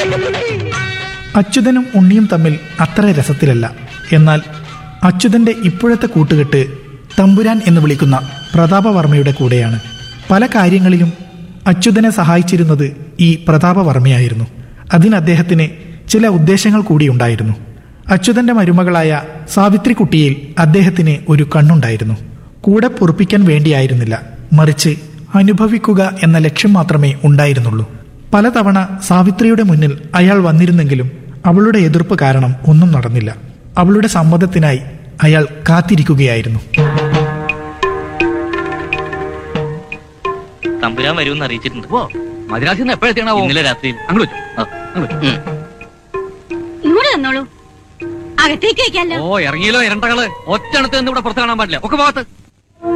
അച്യുതനും ഉണ്ണിയും തമ്മിൽ അത്ര രസത്തിലല്ല എന്നാൽ അച്യുതന്റെ ഇപ്പോഴത്തെ കൂട്ടുകെട്ട് തമ്പുരാൻ എന്ന് വിളിക്കുന്ന പ്രതാപവർമ്മയുടെ കൂടെയാണ് പല കാര്യങ്ങളിലും അച്യുതനെ സഹായിച്ചിരുന്നത് ഈ പ്രതാപവർമ്മയായിരുന്നു അതിന് അദ്ദേഹത്തിന് ചില ഉദ്ദേശങ്ങൾ കൂടിയുണ്ടായിരുന്നു അച്യുതന്റെ മരുമകളായ സാവിത്രിക്കുട്ടിയിൽ അദ്ദേഹത്തിന് ഒരു കണ്ണുണ്ടായിരുന്നു കൂടെ പൊറുപ്പിക്കാൻ വേണ്ടിയായിരുന്നില്ല മറിച്ച് അനുഭവിക്കുക എന്ന ലക്ഷ്യം മാത്രമേ ഉണ്ടായിരുന്നുള്ളൂ പലതവണ സാവിത്രിയുടെ മുന്നിൽ അയാൾ വന്നിരുന്നെങ്കിലും അവളുടെ എതിർപ്പ് കാരണം ഒന്നും നടന്നില്ല അവളുടെ സമ്മതത്തിനായി അയാൾ കാത്തിരിക്കുകയായിരുന്നു തമ്പുരാൻ വരുമെന്ന് അറിയിച്ചിട്ടുണ്ട് ഓ മദ്രാസിൽ എപ്പോഴെത്തിയാണോ ഇന്നലെ രാത്രിയിൽ അങ്ങോട്ട് വെച്ചോ. ആ, അങ്ങോട്ട് വെച്ചോ. ഇങ്ങോട്ട് തന്നോളൂ അകത്തേക്ക് വയ്ക്കാലോ ഓ ഇറങ്ങിയല്ലോ ഇരണ്ടകള് ഒറ്റണത്ത് നിന്ന് ഇവിടെ പുറത്ത് കാണാൻ പാടില്ല ഒക്കെ ഭാഗത്ത്